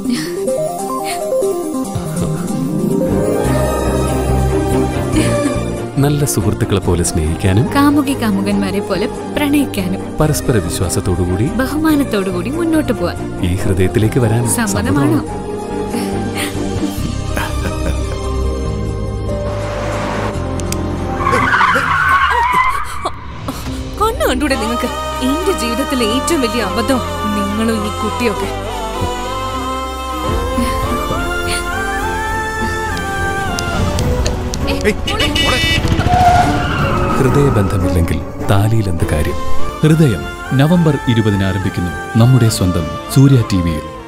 നല്ല സുഹൃത്തുക്കളെ പോലെ സ്നേഹിക്കാനും കാമുകി കാമുകന്മാരെ പോലെ പ്രണയിക്കാനും പരസ്പര വിശ്വാസത്തോടുകൂടി ബഹുമാനത്തോടുകൂടി മുന്നോട്ട് പോവാൻ ഈ ഹൃദയത്തിലേക്ക് വരാൻ സമ്മതമാണോ കണ്ണു കണ്ടൂടെ നിങ്ങൾക്ക് എന്റെ ജീവിതത്തിലെ ഏറ്റവും വലിയ അബദ്ധം നിങ്ങളും ഈ കുട്ടിയൊക്കെ ഹൃദയബന്ധമില്ലെങ്കിൽ താലിയിൽ എന്ത് കാര്യം ഹൃദയം നവംബർ ഇരുപതിന് ആരംഭിക്കുന്നു നമ്മുടെ സ്വന്തം സൂര്യ ടി വിയിൽ